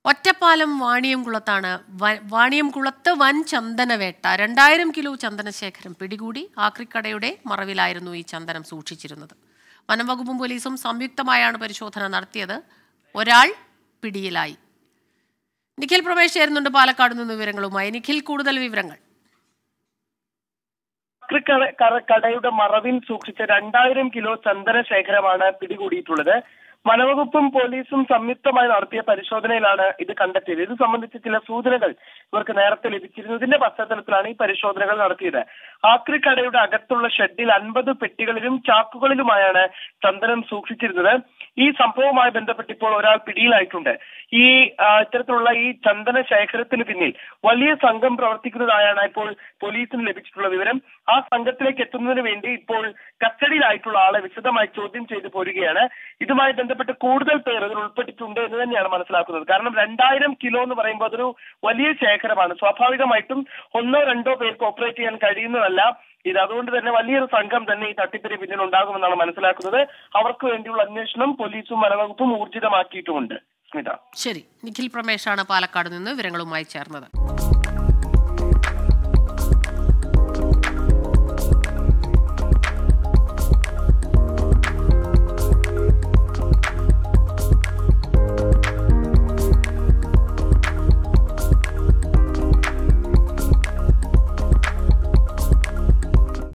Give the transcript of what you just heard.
ഒറ്റപ്പാലം വാണിയംകുളത്താണ് വ- വാണിയംകുളത്ത് വൻ ചന്ദനവേട്ട രണ്ടായിരം കിലോ ചന്ദനശേഖരം പിടികൂടി ആക്രിക്കടയുടെ മറവിലായിരുന്നു ഈ ചന്ദനം സൂക്ഷിച്ചിരുന്നത് വനംവകുപ്പും പോലീസും സംയുക്തമായാണ് പരിശോധന നടത്തിയത് ഒരാൾ പിടിയിലായി നിഖിൽ പ്രവേശ് ചേരുന്നുണ്ട് പാലക്കാട് നിന്ന് വിവരങ്ങളുമായി നിഖിൽ കൂടുതൽ വിവരങ്ങൾ കട കട- കടയുടെ മറവിൽ സൂക്ഷിച്ച രണ്ടായിരം കിലോ ചന്ദന ശേഖരമാണ് പിടികൂടിയിട്ടുള്ളത് വനവകുപ്പും പോലീസും സംയുക്തമായി നടത്തിയ പരിശോധനയിലാണ് ഇത് കണ്ടെത്തിയത് ഇത് സംബന്ധിച്ച് ചില സൂചനകൾ ഇവർക്ക് നേരത്തെ ലഭിച്ചിരുന്നു ഇതിന്റെ പശ്ചാത്തലത്തിലാണ് ഈ പരിശോധനകൾ നടത്തിയത് ആക്രി കടയുടെ അകത്തുള്ള ഷെഡിൽ അൻപത് പെട്ടികളിലും ചാക്കുകളിലുമായാണ് ചന്ദനം സൂക്ഷിച്ചിരുന്നത് ഈ സംഭവവുമായി ബന്ധപ്പെട്ട് ഇപ്പോൾ ഒരാൾ പിടിയിലായിട്ടുണ്ട് ഈ ആ, ഇത്തരത്തിലുള്ള ഈ ചന്ദന ശേഖരത്തിന് പിന്നിൽ വലിയ സംഘം പ്രവർത്തിക്കുന്നതായാണ് ഇപ്പോൾ പോലീസിന് ലഭിച്ചിട്ടുള്ള വിവരം ആ സംഘത്തിലേക്ക് എത്തുന്നതിന് വേണ്ടി ഇപ്പോൾ കസ്റ്റഡിയിലായിട്ടുള്ള ആളെ വിശദമായി ചോദ്യം ചെയ്തു പോരുകയാണ് ഇതുമായി ബന്ധപ്പെട്ട് കൂടുതൽ പേർ ഇതിൽ ഉൾപ്പെട്ടിട്ടുണ്ട് എന്ന് തന്നെയാണ് മനസ്സിലാക്കുന്നത് കാരണം രണ്ടായിരം കിലോ എന്ന് പറയുമ്പോൾ അതൊരു വലിയ ശേഖരമാണ് സ്വാഭാവികമായിട്ടും ഒന്നോ രണ്ടോ പേർക്ക് ഓപ്പറേറ്റ് ചെയ്യാൻ കഴിയുന്നതല്ല ഇത് അതുകൊണ്ട് തന്നെ വലിയൊരു സംഘം തന്നെ ഈ തട്ടിപ്പിന് പിന്നിൽ ഉണ്ടാകുമെന്നാണ് മനസ്സിലാക്കുന്നത് അവർക്ക് വേണ്ടിയുള്ള അന്വേഷണം പോലീസും വനവകുപ്പും ഊർജിതമാക്കിയിട്ടുമുണ്ട് സ്മിത ശരി നിഖിൽ പ്രമേശാണ് പാലക്കാട് നിന്ന് വിവരങ്ങളുമായി ചേർന്നത്